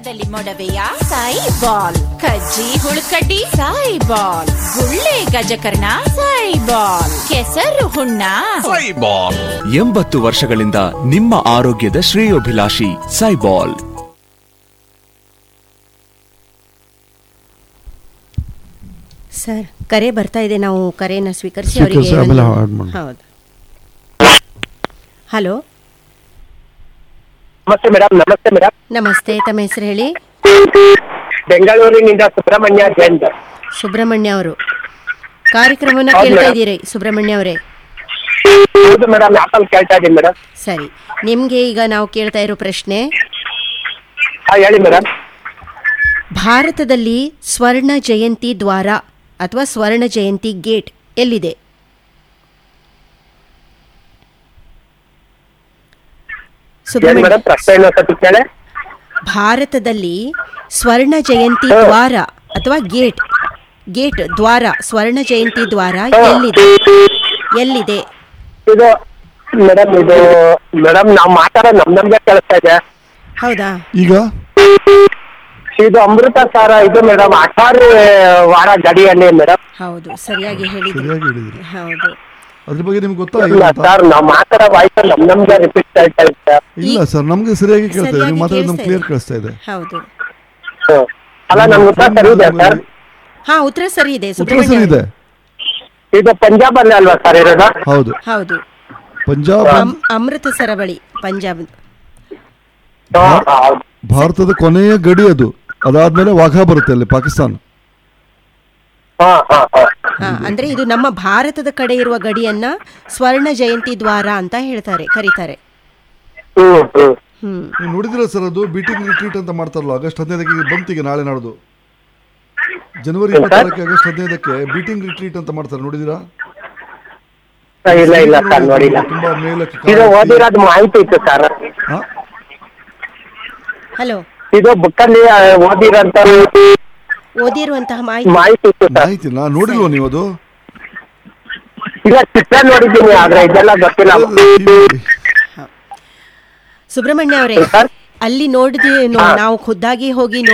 ಮುಖದಲ್ಲಿ ಮೊಡವೆಯ ಸಾಯಿ ಬಾಲ್ ಕಜ್ಜಿ ಹುಳುಕಡ್ಡಿ ಸಾಯಿ ಬಾಲ್ ಗುಳ್ಳೆ ಗಜಕರ್ಣ ಸಾಯಿ ಬಾಲ್ ಕೆಸರು ಹುಣ್ಣ ಸೈಬಾಲ್ ಎಂಬತ್ತು ವರ್ಷಗಳಿಂದ ನಿಮ್ಮ ಆರೋಗ್ಯದ ಶ್ರೇಯೋಭಿಲಾಷಿ ಸೈಬಾಲ್ ಸರ್ ಕರೆ ಬರ್ತಾ ಇದೆ ನಾವು ಕರೆನ ಸ್ವೀಕರಿಸಿ ಸ್ವೀಕರಿಸಿ ಅವರಿಗೆ ಆಮೇಲೆ ಒಂದು- add ಮಾಡೋಣ. ಹೌದು ಹಲೋ ನಮಸ್ತೆ ಮೇಡಮ್ ನಮಸ್ತೆ ಮೇಡಮ್ ನಮಸ್ತೆ ತಮ್ಮ ಹೆಸರು ಹೇಳಿ ಬೆಂಗಳೂರಿನಿಂದ ಸುಬ್ರಹ್ಮಣ್ಯ ಜೈನ್ ಸುಬ್ರಹ್ಮಣ್ಯ ಅವರು ಕಾರ್ಯಕ್ರಮನ ಹೌದು ಕೇಳ್ತಾ ಮೇಡಮ್. ಇದ್ದೀರಿ ಸುಬ್ರಹ್ಮಣ್ಯ ಅವರೇ ಹೌದು ಮೇಡಮ್ ಆಪಲ್ ಕೇಳ್ತಾ ಇದ್ದೀನಿ ಮೇಡಮ್ ಸರಿ ನಿಮ್ಗೆ ಈಗ ನಾವು ಕೇಳ್ತಾ ಇರೋ ಪ್ರಶ್ನೆ ಹಾ ಹೇಳಿ ಮೇಡಮ್ ಭಾರತದಲ್ಲಿ ಸ್ವರ್ಣ ಜಯಂತಿ ದ್ವಾರ ಅಥವಾ ಸ್ವರ್ಣ ಜಯಂತಿ ಗೇಟ್ ಎಲ್ಲಿದೆ ಏನ್ ಸುಬ್ರಹ್ಮಣ್ಯ ಮೇಡಮ್ ಪ್ರಶ್ನೆ ಇನ್ನೊಂದ್ಸತಿ ಕೇಳೆ ಭಾರತದಲ್ಲಿ ಸ್ವರ್ಣ ಜಯಂತಿ ಹಾ. ದ್ವಾರ ಅಥವಾ ಗೇಟ್ ಗೇಟ್ ದ್ವಾರ ಸ್ವರ್ಣ ಜಯಂತಿ ದ್ವಾರ ಹಾ. ಎಲ್ಲಿದೆ ಎಲ್ಲಿದೆ ಇದು ಮೇಡಮ್ ಇದು ಮೇಡಮ್ ನಾವು ಮಾತಾಡೋ ನಮ್ ನಮ್ಗೆ ಕೇಳಿಸ್ತಾ ಇದೆ ಹೌದಾ ಈಗ ಇದು ಅಮೃತ ಸಾರ ಇದು ಮೇಡಮ್ ಅಠಾರು ವಾರ ಗಡಿಯಲ್ಲಿ ಮೇಡಮ್ ಹೌದು ಸರಿಯಾಗಿ ಹೇಳಿದ್ರಿ ಸರಿಯಾಗಿ ಹೇಳಿದ್ರಿ ಹೌದು ಅದ್ರ ಬಗ್ಗೆ ನಿಮ್ಗೆ ಗೊತ್ತಾ ಇಲ್ಲ ಇಲ್ಲ ಅಂತ? ಸರ್ ನಾವು ಮಾತಾಡೋ ವಾಯ್ಸ್ ನಮ್ ನಮ್ಗೆ ರಿಪೀಟ್ ಕೇಳ್ತಾ ಇದೆ ಇಲ್ಲ ಸರ್ ನಮ್ಗೆ ಸರಿಯಾಗಿ ಕೇಳ್ತಾ ಇದೆ ಸರಿಯಾಗಿ ನೀವು ಮಾತಾಡೋದು ನಮ್ಗೆ ಕೇಳಿಸ್ತಾ ಕ್ಲಿಯರ್ ಕೇಳಿಸ್ತಾ ಇದೆ ಹೌದು ಹ್ಮ್. ಅಲ್ಲ ನಮ್ಗೆ ಉತ್ತರ ಸರಿ ಇದೆ ಸರ್ ಹಾ ಉತ್ತರ ಸರಿ ಇದೆ ಉತ್ತರ ಸುಬ್ರಹ್ಮಣ್ಯ ಸರಿ ಇದೆ ಅವರೇ. ಇದು ಪಂಜಾಬ್ ಅಲ್ಲಿ ಅಲ್ವಾ ಸರ್ ಇರೋದು ಹೌದು ಹೌದು ಪಂಜಾಬ್ ಅಮ್- ಅಮೃತಸರ ಬಳಿ ಪಂಜಾಬ್ ಹಾ, ಹಾ, ಹೌದು. ಭಾರತದ ಕೊನೆಯ ಗಡಿ ಅದು ಅದಾದ್ಮೇಲೆ ವಾಘಾ ಬರುತ್ತೆ ಅಲ್ಲಿ ಪಾಕಿಸ್ತಾನ ಹಾ ಹಾ ಹಾ ಹಾ ಅಂದ್ರೆ ಇದು ನಮ್ಮ ಭಾರತದ ಕಡೆ ಇರುವ ಗಡಿಯನ್ನ ಸ್ವರ್ಣ ಜಯಂತಿ ದ್ವಾರ ಅಂತ ಹೇಳ್ತಾರೆ ಕರೀತಾರೆ ಹ್ಮ್ ಹ್ಮ್ ಹ್ಮ್ ನೀವು ನೋಡಿದಿರ ಸರ್ ಅದು ಬೀಟಿಂಗ್ ರಿಟ್ರೀಟ್ ಅಂತ ಮಾಡ್ತಾರಲ್ಲ ಆಗಸ್ಟ್ ಹದಿನೈದಕ್ಕೆ ಬಂತಿಗೆ ನಾಳೆ ನಾಡ್ದು ಜನವರಿ ಇಪ್ಪತ್ತಾರಕ್ಕೆ ಆಗಸ್ಟ್ ಹದಿನೈದಕ್ಕೆ ಬೀಟಿಂಗ್ ರಿಟ್ರೀಟ್ ಅಂತ ಮಾಡ್ತಾರೆ ನೋಡಿದಿರಾ ಇಲ್ಲ ಇಲ್ಲ ಸರ್ ನೋಡಿಲ್ಲ ತುಂಬಾ ಮೇಲಕ್ಕೆ ಇದು ಕಾಲು ಎತ್ತಿ- ಓದಿರೋದು ಮಾಹಿತಿ ಇತ್ತು ಸರ್ ಹಾ? ಹಲೋ ಇದು ಬುಕ್ಕಲ್ಲಿ ಓದಿರೋಂತ ಓದಿರುವಂತಹ ಮಾಹಿತಿ ಮಾಹಿತಿ ಇತ್ತು ಸರ್ ಮಾಹಿತಿ ನಾ ನೋಡಿಲ್ವ ನೀವು ಅದು ಇಲ್ಲ ಚಿತ್ರ ನೋಡಿದ್ದೀನಿ ಆದ್ರೆ ಇದೆಲ್ಲ ಗೊತ್ತಿಲ್ಲ ಸುಬ್ರಹ್ಮಣ್ಯ ಅವರೇ ಸರ್ ಅಲ್ಲಿ ನೋಡಿದ್ವಿ ನಾವು ಖುದ್ದಾಗಿ ಹೋಗಿ